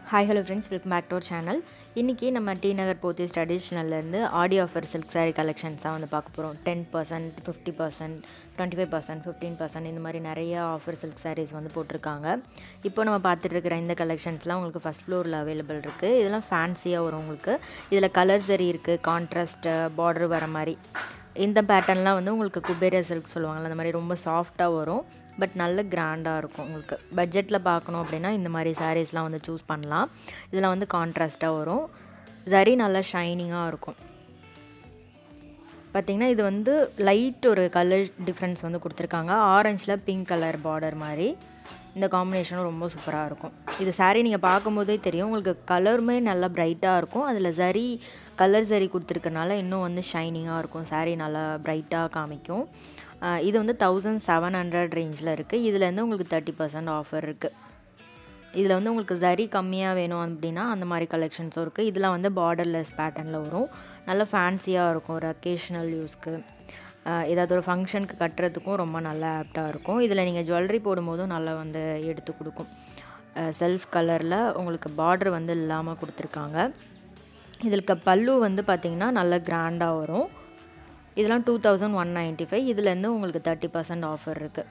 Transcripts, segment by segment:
hi hello friends welcome back to our channel இன்றைக்கி நம்ம D நகர் போத்தீஸ் ட்ரெடிஷ்னல்லேருந்து ஆடி ஆஃபர் சில்க் saree கலெக்ஷன்ஸ் தான் வந்து பார்க்க போகிறோம் ten percent fifty percent twenty five percent fifteen percent இந்த மாதிரி நிறைய ஆஃபர் சில்க் sarees வந்து போட்டிருக்காங்க இப்போ நம்ம பார்த்துட்டு இருக்கிற இந்த கலெக்ஷன்ஸ்லாம் உங்களுக்கு ஃபஸ்ட் ஃப்ளோரில் அவைலபிள் இருக்குது இதெல்லாம் ஃபேன்சியாக வரும் உங்களுக்கு இதில் கலர் சரி இருக்குது கான்ட்ராஸ்ட் பார்டர் வர மாதிரி இந்த பேட்டர்ன்லாம் வந்து உங்களுக்கு குபேரியா சில்க் சொல்லுவாங்கள்ல அந்த மாதிரி ரொம்ப சாஃப்டாக வரும் பட் நல்ல கிராண்டாக இருக்கும் உங்களுக்கு பட்ஜெட்டில் பார்க்கணும் அப்படின்னா இந்த மாதிரி சாரீஸ்லாம் வந்து சூஸ் பண்ணலாம் இதில் வந்து கான்ட்ராஸ்ட்டாக வரும் சரி நல்லா ஷைனிங்காக இருக்கும் பார்த்திங்கன்னா இது வந்து லைட் ஒரு கலர் டிஃப்ரென்ஸ் வந்து கொடுத்துருக்காங்க ஆரஞ்சில் பிங்க் கலர் பார்டர் மாதிரி இந்த காம்பினேஷனும் ரொம்ப சூப்பராக இருக்கும் இது saree நீங்கள் பார்க்கும்போதே தெரியும் உங்களுக்கு கலருமே நல்லா பிரைட்டாக இருக்கும் அதில் சரி கலர் சரி கொடுத்துருக்கனால இன்னும் வந்து ஷைனிங்காக இருக்கும் saree நல்லா பிரைட்டாக காமிக்கும் ஆஹ் இது வந்து தௌசண்ட் செவன் ஹண்ட்ரட் ரேஞ்சில் இருக்குது இதுலேருந்து உங்களுக்கு தேர்ட்டி பர்சன்ட் ஆஃபர் இருக்குது இதில் வந்து உங்களுக்கு சரி கம்மியாக வேணும் அப்படின்னா அந்த மாதிரி கலெக்ஷன்ஸும் இருக்குது இதில் வந்து பார்டர்லெஸ் பேட்டர்னில் வரும் நல்ல ஃபேன்சியாக இருக்கும் ஒரு அக்கேஷ்னல் யூஸ்க்கு ஏதாவது ஒரு ஃபங்க்ஷனுக்கு கட்டுறதுக்கும் ரொம்ப நல்லா ஆப்டாக இருக்கும் இதில் நீங்கள் ஜுவல்லரி போடும்போதும் நல்லா வந்து எடுத்து கொடுக்கும் செல்ஃப் கலரில் உங்களுக்கு பார்டர் வந்து இல்லாமல் கொடுத்துருக்காங்க இதில் பல்லு வந்து பார்த்திங்கன்னா நல்ல கிராண்டாக வரும் இதெல்லாம் two thousand one ninety five இதுலேருந்து உங்களுக்கு தேர்ட்டி பர்சன்ட் ஆஃபர் இருக்குது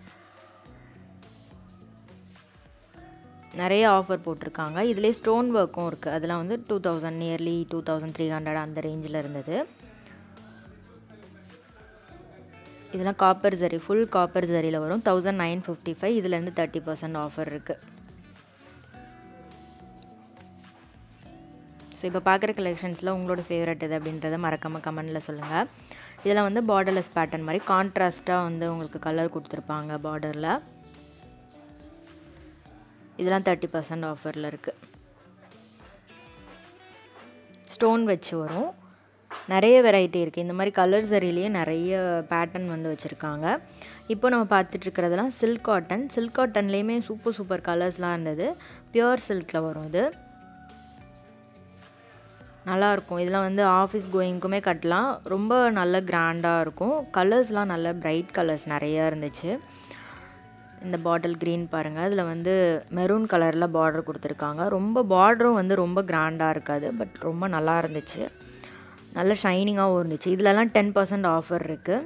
நிறைய ஆஃபர் போட்டிருக்காங்க இதிலே ஸ்டோன் ஒர்க்கும் இருக்குது அதெல்லாம் வந்து two thousand nearly two thousand three hundred அந்த ரேஞ்சில் இருந்தது இதெல்லாம் காப்பர் ஜரி ஃபுல் காப்பர் ஜரியில் வரும் தௌசண்ட் நைன் ஃபிஃப்டி ஃபைவ் இதுலேருந்து தேர்ட்டி பர்சன்ட் ஆஃபர் இருக்குது ஸோ இப்போ பார்க்குற கலெக்ஷன்ஸில் உங்களோட ஃபேவரட் எது அப்படின்றத மறக்காமல் கமெண்டில் சொல்லுங்கள் இதில் வந்து பார்டர்லெஸ் பேட்டர்ன் மாதிரி கான்ட்ராஸ்ட்டாக வந்து உங்களுக்கு கலர் கொடுத்துருப்பாங்க பார்டரில் இதெல்லாம் தேர்ட்டி பர்சன்ட் ஆஃபரில் இருக்குது ஸ்டோன் வச்சு வரும் நிறைய வெரைட்டி இருக்குது இந்த மாதிரி கலர் சரிலேயே நிறைய பேட்டர்ன் வந்து வச்சுருக்காங்க இப்போ நம்ம பார்த்துட்ருக்கிறதெல்லாம் சில்க் காட்டன் சில்க் காட்டன்லேயுமே சூப்பர் சூப்பர் கலர்ஸ்லாம் இருந்தது பியூர் சில்கில் வரும் இது நல்லாயிருக்கும் இதெல்லாம் வந்து ஆஃபீஸ் கோயிங்க்குமே கட்டலாம் ரொம்ப நல்ல கிராண்டாக இருக்கும் கலர்ஸ்லாம் நல்ல பிரைட் கலர்ஸ் நிறையா இருந்துச்சு இந்த பாட்டில் க்ரீன் பாருங்கள் இதில் வந்து மெரூன் கலரில் பார்டர் கொடுத்துருக்காங்க ரொம்ப பார்டரும் வந்து ரொம்ப கிராண்டாக இருக்காது பட் ரொம்ப நல்லா இருந்துச்சு நல்ல ஷைனிங்காகவும் இருந்துச்சு இதிலலாம் டென் பர்சன்ட் ஆஃபர் இருக்குது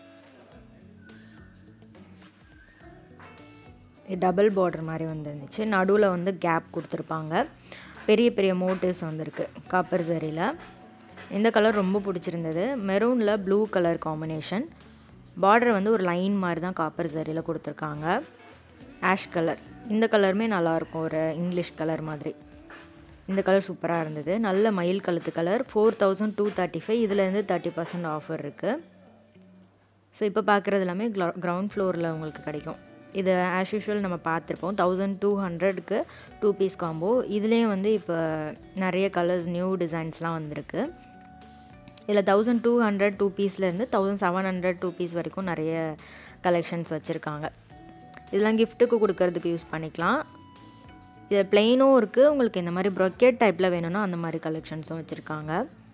டபுள் பார்டர் மாதிரி வந்துருந்துச்சு நடுவில் வந்து கேப் கொடுத்துருப்பாங்க பெரிய பெரிய மோட்டிவ்ஸ் வந்திருக்கு காப்பர் சரியில் இந்த கலர் ரொம்ப பிடிச்சிருந்தது மெரூனில் ப்ளூ கலர் காம்பினேஷன் பார்டர் வந்து ஒரு லைன் மாதிரி தான் காப்பர் சரியில் கொடுத்துருக்காங்க ஆஷ் கலர் இந்த கலருமே நல்லாயிருக்கும் ஒரு இங்கிலீஷ் கலர் மாதிரி இந்த கலர் சூப்பராக இருந்தது நல்ல மயில் கழுத்து colour four thousand two thirty five இதுலேருந்து தேர்ட்டி பர்சன்ட் ஆஃபர் இருக்குது ஸோ இப்போ பார்க்குறது எல்லாமே கிரவுண்ட் ஃப்ளோரில் உங்களுக்கு கிடைக்கும் இது ஆஸ் யூஷுவல் நம்ம பார்த்துருப்போம் தௌசண்ட் டூ ஹண்ட்ரடுக்கு டூ பீஸ் காம்போ இதுலேயும் வந்து இப்போ நிறைய கலர்ஸ் நியூ டிசைன்ஸ்லாம் வந்திருக்கு இதில் தௌசண்ட் டூ ஹண்ட்ரட் டூ பீஸ்லேருந்து thousand seven hundred two piece வரைக்கும் நிறைய கலெக்ஷன்ஸ் வச்சுருக்காங்க இதெல்லாம் கிஃப்ட்டுக்கு கொடுக்கறதுக்கு யூஸ் பண்ணிக்கலாம் இதில் பிளெயினும் இருக்குது உங்களுக்கு இந்த மாதிரி ப்ரொக்கெட் டைப்பில் வேணும்னா அந்த மாதிரி கலெக்ஷன்ஸும் வச்சுருக்காங்க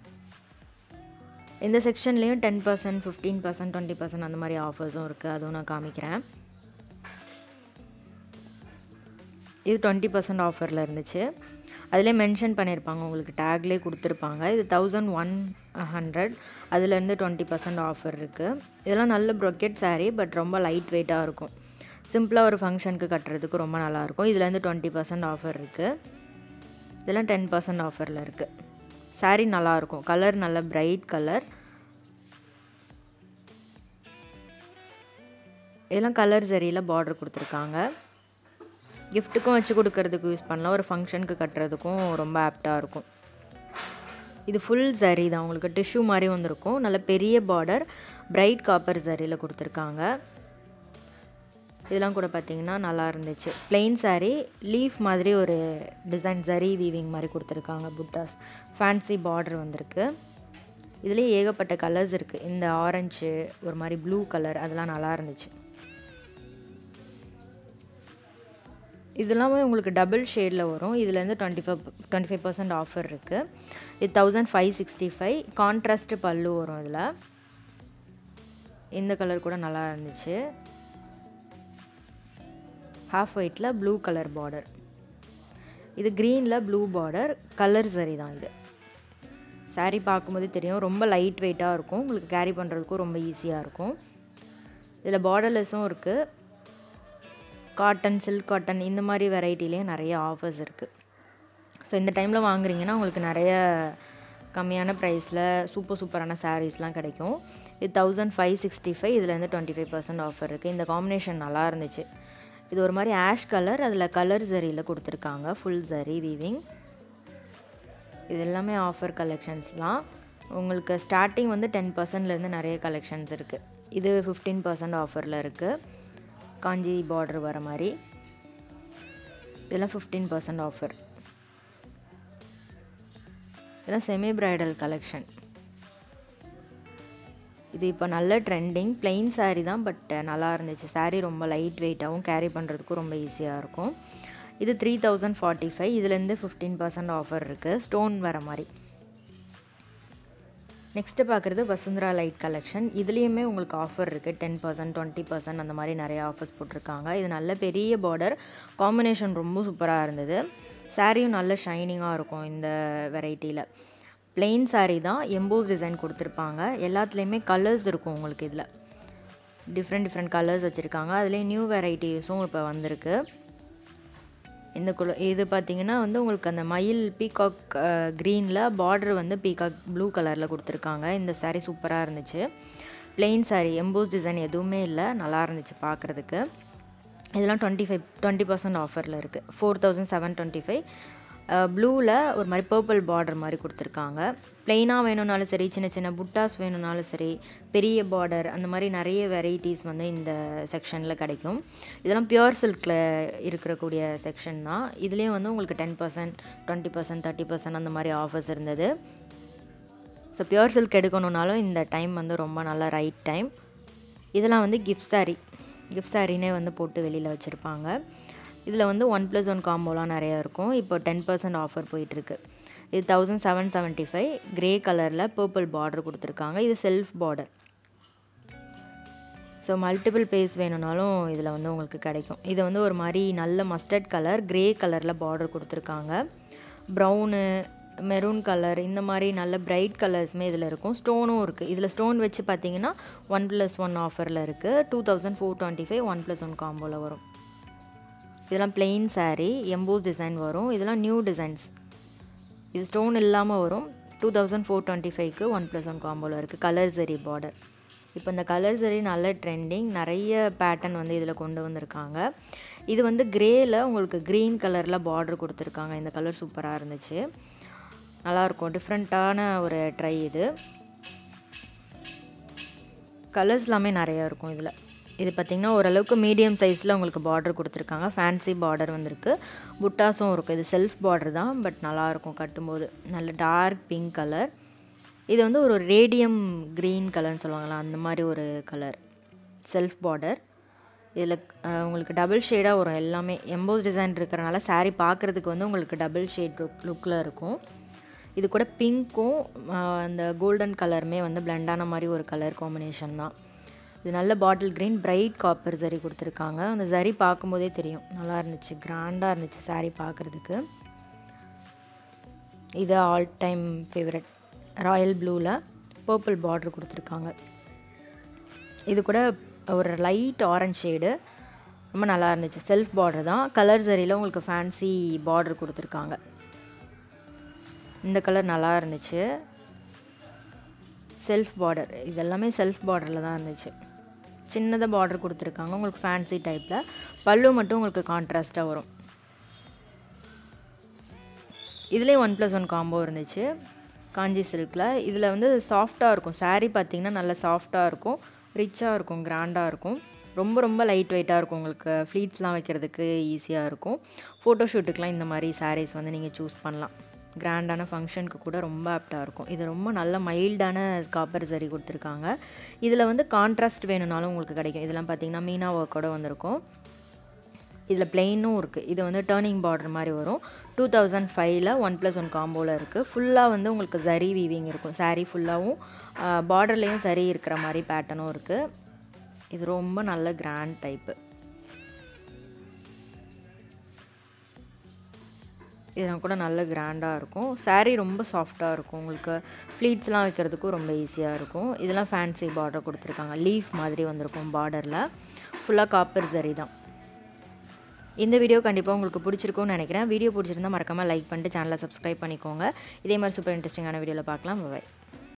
இந்த செக்ஷன்லேயும் ten percent fifteen percent twenty percent அந்த மாதிரி ஆஃபர்ஸும் இருக்குது அதுவும் நான் காமிக்கிறேன் இது டுவெண்ட்டி பர்சன்ட் ஆஃபரில் இருந்துச்சு அதிலே மென்ஷன் பண்ணியிருப்பாங்க உங்களுக்கு டேக்லேயே கொடுத்துருப்பாங்க இது தௌசண்ட் ஒன் ஹண்ட்ரட் அதுலேருந்து டுவெண்ட்டி பர்சன்ட் ஆஃபர் இருக்குது இதெல்லாம் நல்ல ப்ரொக்கெட் saree பட் ரொம்ப லைட் வெயிட்டாக இருக்கும் சிம்பிளாக ஒரு ஃபங்க்ஷனுக்கு கட்டுறதுக்கு ரொம்ப நல்லாயிருக்கும் இதுலேருந்து டுவெண்ட்டி பர்சன்ட் ஆஃபர் இருக்குது இதெல்லாம் டென் பர்சன்ட் ஆஃபரில் இருக்குது saree நல்லாயிருக்கும் கலர் நல்ல பிரைட் கலர் இதெல்லாம் கலர் சரியில் பார்டர் கொடுத்துருக்காங்க கிஃப்ட்டுக்கும் வச்சு கொடுக்கறதுக்கு யூஸ் பண்ணலாம் ஒரு ஃபங்க்ஷனுக்கு கட்டுறதுக்கும் ரொம்ப ஆப்டாக இருக்கும் இது ஃபுல் சரி தான் உங்களுக்கு டிஷ்யூ மாதிரி வந்திருக்கும் நல்ல பெரிய பார்டர் பிரைட் காப்பர் சரியில் கொடுத்துருக்காங்க இதெல்லாம் கூட பார்த்தீங்கன்னா நல்லா இருந்துச்சு பிளெயின் saree லீஃப் மாதிரி ஒரு டிசைன் சரி வீவிங் மாதிரி கொடுத்துருக்காங்க புட்டாஸ் ஃபேன்சி பார்டர் வந்திருக்கு இதுலேயே ஏகப்பட்ட கலர்ஸ் இருக்குது இந்த ஆரஞ்சு ஒரு மாதிரி ப்ளூ கலர் அதெல்லாம் நல்லா இருந்துச்சு இதெல்லாமே உங்களுக்கு டபுள் ஷேடில் வரும் இதுலேருந்து twenty five twenty five percent offer இருக்குது இது thousand five sixty five contrast பல்லு வரும் இதில் இந்த கலர் கூட நல்லா இருந்துச்சு ஹாஃப் ஒயிட்டில் ப்ளூ கலர் பார்டர் இது க்ரீனில் ப்ளூ பார்டர் கலர் சரி தான் இது saree பார்க்கும்போது தெரியும் ரொம்ப லைட் வெயிட்டாக இருக்கும் உங்களுக்கு கேரி பண்ணுறதுக்கும் ரொம்ப ஈஸியாக இருக்கும் இதில் பார்டர்லெஸ்ஸும் இருக்குது காட்டன் சில்க் காட்டன் இந்த மாதிரி வெரைட்டிலேயும் நிறைய ஆஃபர்ஸ் இருக்குது ஸோ இந்த டைமில் வாங்குறீங்கன்னா உங்களுக்கு நிறைய கம்மியான ப்ரைஸில் சூப்பர் சூப்பரான சாரீஸ்லாம் கிடைக்கும் இது தௌசண்ட் ஃபைவ் சிக்ஸ்டி ஃபைவ் இதில் வந்து டுவெண்ட்டி ஃபைவ் பர்சன்ட் ஆஃபர் இருக்குது இந்த காம்பினேஷன் நல்லா இருந்துச்சு இது ஒரு மாதிரி ஆஷ் கலர் அதில் கலர் ஜரியில் கொடுத்துருக்காங்க ஃபுல் ஜரி வீவிங் இது எல்லாமே ஆஃபர் கலெக்ஷன்ஸ் தான் உங்களுக்கு ஸ்டார்டிங் வந்து டென் பர்சன்ட்லேருந்து நிறைய கலெக்ஷன்ஸ் இருக்குது இது ஃபிஃப்டீன் பர்சன்ட் ஆஃபரில் இருக்குது காஞ்சி பார்டர் வர மாதிரி இதெல்லாம் ஃபிஃப்டீன் பர்சன்ட் ஆஃபர் இதெல்லாம் செமி பிரைடல் கலெக்ஷன் இது இப்போ நல்ல ட்ரெண்டிங் plain saree தான் பட் நல்லா இருந்துச்சு saree ரொம்ப லைட் வெயிட்டாகவும் கேரி பண்ணுறதுக்கும் ரொம்ப ஈஸியாக இருக்கும் இது த்ரீ தௌசண்ட் ஃபார்ட்டி ஃபைவ் இதுலேருந்து ஃபிஃப்டீன் பர்சன்ட் ஆஃபர் இருக்குது ஸ்டோன் வர மாதிரி நெக்ஸ்ட்டு பார்க்குறது வசுந்தரா லைட் கலெக்ஷன் இதுலேயுமே உங்களுக்கு ஆஃபர் இருக்குது டென் பர்சன்ட் டுவெண்ட்டி பர்சன்ட் அந்த மாதிரி நிறைய ஆஃபர்ஸ் போட்டிருக்காங்க இது நல்ல பெரிய பார்டர் காம்பினேஷன் ரொம்ப சூப்பராக இருந்தது சாரியும் நல்ல ஷைனிங்காக இருக்கும் இந்த வெரைட்டியில் plain saree தான் எம்போஸ் டிசைன் கொடுத்துருப்பாங்க எல்லாத்துலேயுமே கலர்ஸ் இருக்கும் உங்களுக்கு இதில் டிஃப்ரெண்ட் டிஃப்ரெண்ட் கலர்ஸ் வச்சுருக்காங்க அதுலேயும் நியூ வெரைட்டிஸும் இப்போ வந்திருக்கு இந்த குல இது பார்த்தீங்கன்னா வந்து உங்களுக்கு அந்த மயில் பீகாக் க்ரீனில் பார்டர் வந்து பீகாக் ப்ளூ கலரில் கொடுத்துருக்காங்க இந்த saree சூப்பராக இருந்துச்சு plain saree எம்போஸ் டிசைன் எதுவுமே இல்லை நல்லா இருந்துச்சு பார்க்குறதுக்கு இதெல்லாம் டுவெண்ட்டி ஃபைவ் டுவெண்ட்டி பர்சன்ட் ஆஃபரில் இருக்குது four thousand seven twenty five ப்ளூவில் ஒரு மாதிரி பர்பிள் பார்டர் மாதிரி கொடுத்துருக்காங்க ப்ளெயினாக வேணும்னாலும் சரி சின்ன சின்ன புட்டாஸ் வேணும்னாலும் சரி பெரிய பார்டர் அந்த மாதிரி நிறைய வெரைட்டிஸ் வந்து இந்த செக்ஷனில் கிடைக்கும் இதெல்லாம் பியூர் சில்கில் இருக்கக்கூடிய செக்ஷன் தான் இதுலேயும் வந்து உங்களுக்கு ten percent twenty percent thirty percent அந்த மாதிரி ஆஃபர்ஸ் இருந்தது ஸோ பியூர் சில்க் எடுக்கணுன்னாலும் இந்த டைம் வந்து ரொம்ப நல்ல ரைட் டைம் இதெல்லாம் வந்து கிஃப்ட் saree கிஃப்ட் சாரினே வந்து போட்டு வெளியில் வச்சுருப்பாங்க இதில் வந்து ஒன் ப்ளஸ் ஒன் காம்போலாம் நிறையா இருக்கும் இப்போ டென் பர்சன்ட் ஆஃபர் போயிட்டுருக்கு இது thousand seven seventy five grey கலரில் பர்பிள் பார்டர் கொடுத்துருக்காங்க இது செல்ஃப் பார்டர் ஸோ மல்டிபிள் பேஸ் வேணும்னாலும் இதில் வந்து உங்களுக்கு கிடைக்கும் இது வந்து ஒரு மாதிரி நல்ல மஸ்டர்ட் கலர் க்ரே கலரில் பார்டர் கொடுத்துருக்காங்க ப்ரௌனு மெரூன் கலர் இந்த மாதிரி நல்ல பிரைட் கலர்ஸுமே இதில் இருக்கும் ஸ்டோனும் இருக்குது இதில் ஸ்டோன் வச்சு பார்த்தீங்கன்னா ஒன் ப்ளஸ் ஒன் ஆஃபரில் இருக்குது two thousand four twenty five one plus one காம்போவில் வரும் இதெல்லாம் plain saree எம்போஸ் டிசைன் வரும் இதெல்லாம் நியூ டிசைன்ஸ் இது ஸ்டோன் இல்லாமல் வரும் டூ தௌசண்ட் ஃபோர் டுவெண்ட்டி ஃபைவ்க்கு ஒன் ப்ளஸ் ஒன் காம்போவில் இருக்குது கலர் சரி பார்டர் இப்போ இந்த கலர் சரி நல்ல ட்ரெண்டிங் நிறைய பேட்டர்ன் வந்து இதில் கொண்டு வந்திருக்காங்க இது வந்து கிரேயில் உங்களுக்கு க்ரீன் கலரில் பார்டர் கொடுத்துருக்காங்க இந்த கலர் சூப்பராக இருந்துச்சு நல்லாயிருக்கும் டிஃப்ரெண்ட்டான ஒரு ட்ரை இது கலர்ஸ் எல்லாமே நிறையா இருக்கும் இதில் இது பார்த்திங்கன்னா ஓரளவுக்கு மீடியம் சைஸில் உங்களுக்கு பார்டர் கொடுத்துருக்காங்க ஃபேன்சி பார்டர் வந்திருக்கு புட்டாஸும் இருக்குது இது செல்ஃப் பார்டர் தான் பட் நல்லாயிருக்கும் கட்டும்போது நல்ல டார்க் பிங்க் கலர் இது வந்து ஒரு ரேடியம் க்ரீன் கலர்னு சொல்லுவாங்களா அந்த மாதிரி ஒரு கலர் செல்ஃப் பார்டர் இதில் உங்களுக்கு டபுள் ஷேடாக வரும் எல்லாமே எம்போஸ் டிசைன் இருக்கிறனால saree பார்க்குறதுக்கு வந்து உங்களுக்கு டபுள் ஷேட் லுக் லுக்கில் இருக்கும் இது கூட பிங்க்கும் அந்த கோல்டன் கலருமே வந்து பிளெண்டான மாதிரி ஒரு கலர் காம்பினேஷன் தான் இது நல்ல பாட்டில் க்ரீன் பிரைட் காப்பர் சரி கொடுத்துருக்காங்க அந்த சரி பார்க்கும்போதே தெரியும் நல்லா இருந்துச்சு கிராண்டாக இருந்துச்சு saree பார்க்குறதுக்கு இது ஆல் டைம் ஃபேவரட் ராயல் ப்ளூவில் பர்பிள் பார்டர் கொடுத்துருக்காங்க இது கூட ஒரு லைட் ஆரஞ்ச் ஷேடு ரொம்ப நல்லா இருந்துச்சு செல்ஃப் பார்டர் தான் கலர் சரியில் உங்களுக்கு ஃபேன்சி பார்டர் கொடுத்துருக்காங்க இந்த கலர் நல்லா இருந்துச்சு செல்ஃப் பார்டர் இது எல்லாமே செல்ஃப் பார்டரில் தான் இருந்துச்சு சின்னதாக பார்டர் கொடுத்துருக்காங்க உங்களுக்கு ஃபேன்சி டைப்பில் பல்லு மட்டும் உங்களுக்கு கான்ட்ராஸ்ட்டாக வரும் இதுலேயே ஒன் ப்ளஸ் ஒன் காம்போ இருந்துச்சு காஞ்சி சில்கில் இதில் வந்து சாஃப்டாக இருக்கும் saree பார்த்தீங்கன்னா நல்ல சாஃப்டாக இருக்கும் ரிச்சாக இருக்கும் கிராண்டாக இருக்கும் ரொம்ப ரொம்ப லைட் வெயிட்டாக இருக்கும் உங்களுக்கு ஃப்ளீட்ஸ்லாம் வைக்கிறதுக்கு ஈஸியாக இருக்கும் ஃபோட்டோஷூட்டுக்கெலாம் இந்த மாதிரி sarees வந்து நீங்கள் சூஸ் பண்ணலாம் கிராண்டான ஃபங்க்ஷனுக்கு கூட ரொம்ப ஆப்டாக இருக்கும் இது ரொம்ப நல்ல மைல்டான காப்பர் சரி கொடுத்துருக்காங்க இதில் வந்து கான்ட்ராஸ்ட் வேணும்னாலும் உங்களுக்கு கிடைக்கும் இதெல்லாம் பார்த்தீங்கன்னா மீனா ஒர்க்கோட வந்திருக்கும் இதில் பிளெயினும் இருக்குது இது வந்து டேர்னிங் பார்டர் மாதிரி வரும் டூ தௌசண்ட் ஃபைவ்ல ஒன் ப்ளஸ் ஒன் காம்போவில் இருக்குது ஃபுல்லாக வந்து உங்களுக்கு சரி வீவிங் இருக்கும் saree ஃபுல்லாகவும் பார்டர்லேயும் சரி இருக்கிற மாதிரி பேட்டர்னும் இருக்குது இது ரொம்ப நல்ல கிராண்ட் டைப்பு இதெல்லாம் கூட நல்ல கிராண்டாக இருக்கும் saree ரொம்ப சாஃப்டாக இருக்கும் உங்களுக்கு ஃப்ளீட்ஸ்லாம் வைக்கிறதுக்கும் ரொம்ப ஈஸியாக இருக்கும் இதெல்லாம் ஃபேன்சி பார்டர் கொடுத்துருக்காங்க லீஃப் மாதிரி வந்திருக்கும் பார்டரில் ஃபுல்லாக காப்பர் சரி தான் இந்த வீடியோ கண்டிப்பாக உங்களுக்கு பிடிச்சிருக்கும்னு நினைக்கிறேன் வீடியோ பிடிச்சிருந்தா மறக்காமல் லைக் பண்ணிட்டு சேனலை சப்ஸ்கிரைப் பண்ணிக்கோங்க இதே மாதிரி சூப்பர் இன்ட்ரெஸ்டிங்கான வீடியோவில் பார்க்கலாம் பாய்